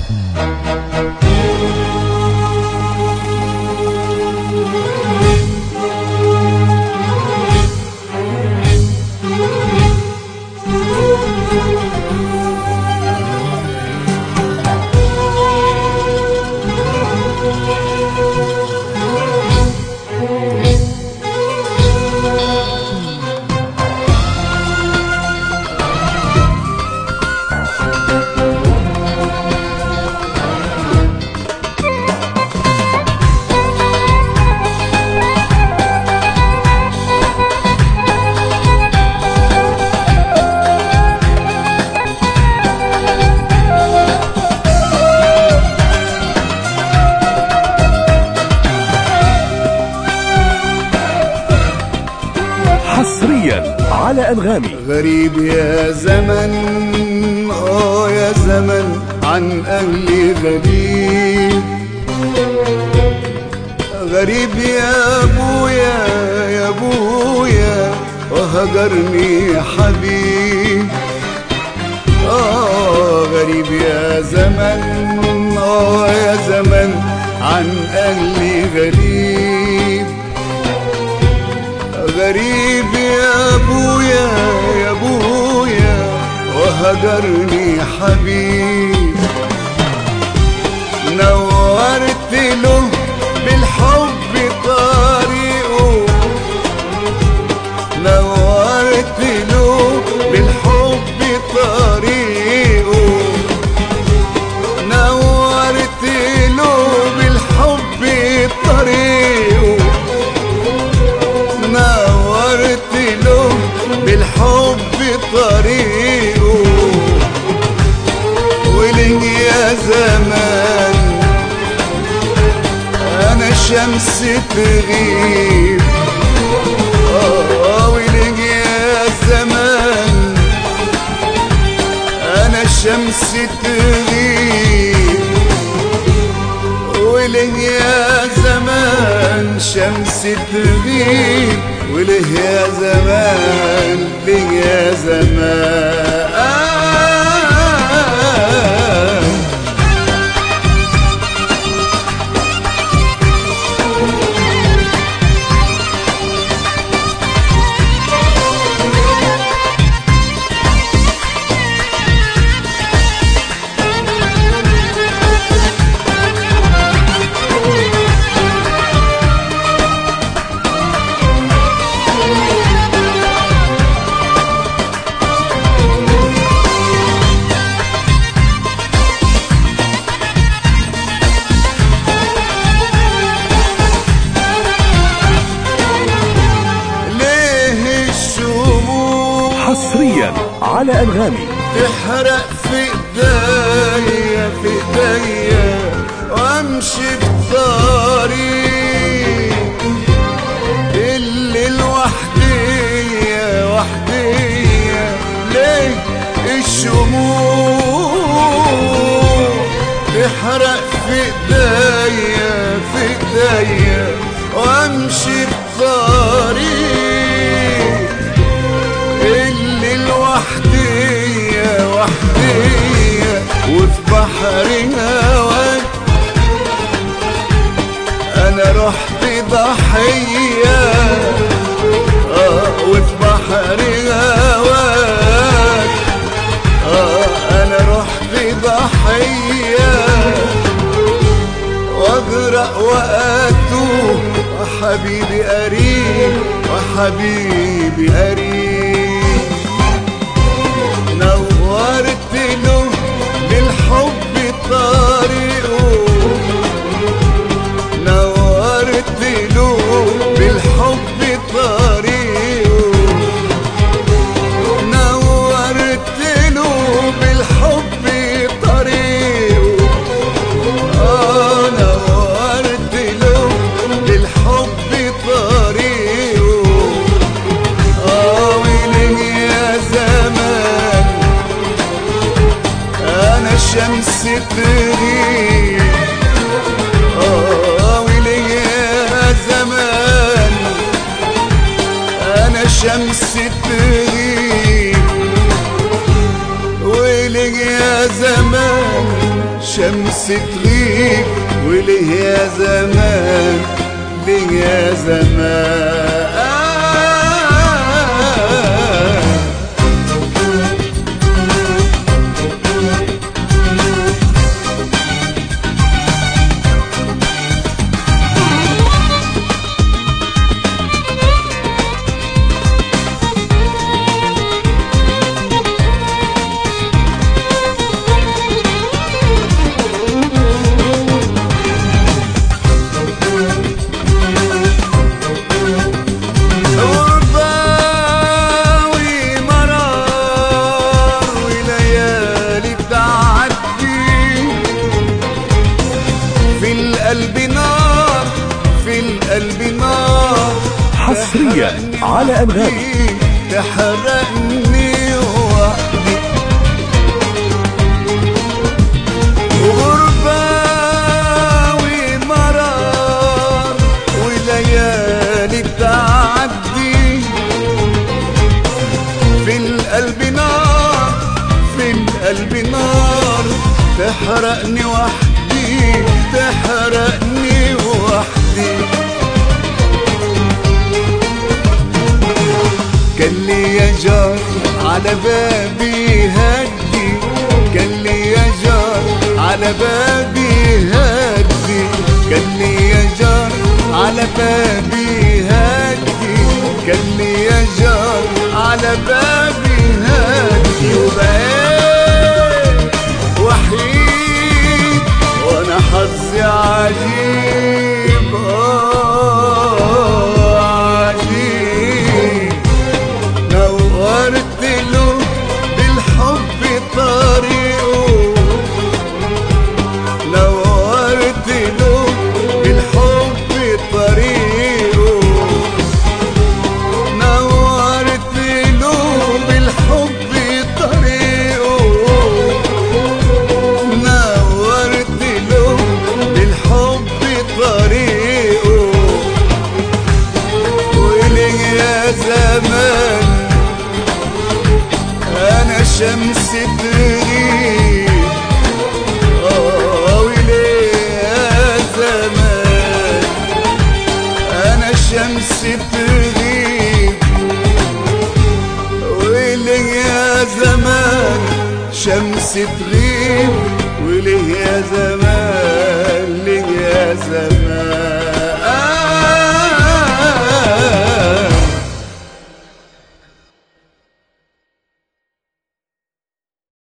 حصريا على أنغامي غريب يا زمن اه يا زمن عن اهلي غريب غريب يا ابويا يا ابويا وهجرني حبيب اه غريب يا زمن اه يا زمن عن اهلي غريب غريب يا ابويا يا ابويا وهجرني حبيب نورت له بالحب طريقه نورت له بالحب طريقه نورت له بالحب طريقه نورت له بالحب طريقه ولن يا زمان انا شمس تغيب آه ولن يا زمان انا شمس تغيب وله يا زمان شمس تغيب وله يا زمان له يا زمان ليه الشموع حصريا على أنغامي تحرق في ايديا في ايديا وامشي بطريق اللي لوحدية وحدية ليه الشموع تحرق في ايديا في ايديا وامشي بطريق اللي لوحدية وحدية وفي بحر هواك انا رحت ضحية اه وفي بحر هواك اه انا رحت ضحية واغرق واتوه وحبيبي قريب وحبيبي قريب نورت له بالحب طريقه نورت له بالحب طريقه نورت له بالحب طريقه آه نورت له بالحب طريقه آه ويلي يا زمان أنا شمس تغيب آه ويلي يا زمان أنا شمس تغيب ويلي يا زمان شمس تغيب وليه يا زمان ليه يا زمان غرباوي مرار وليالي بتعدي في القلب نار في القلب نار حصرياً على أنغامي. تحرقني وحدي غرباوي مرار وليالي تعدي في القلب نار في القلب نار تحرقني وحدي تحرقني وحدي كان لي يا جار على بابي هدي كان لي يا جار على بابي هدي كان لي يا جار على بابي هدي كان لي يا جار على بابي هدي وبقيت وحيد وانا حظي عجيب آه عجيب نورت له بالحب طريقه نورت له بالحب طريقه نورت له بالحب طريقه نورت له بالحب طريقه ولي يا زمان انا شمس تغيب اه ولي يا زمان انا شمس تغيب ولي يا زمان شمس تغيب وليه يا زمان ليه يا زمان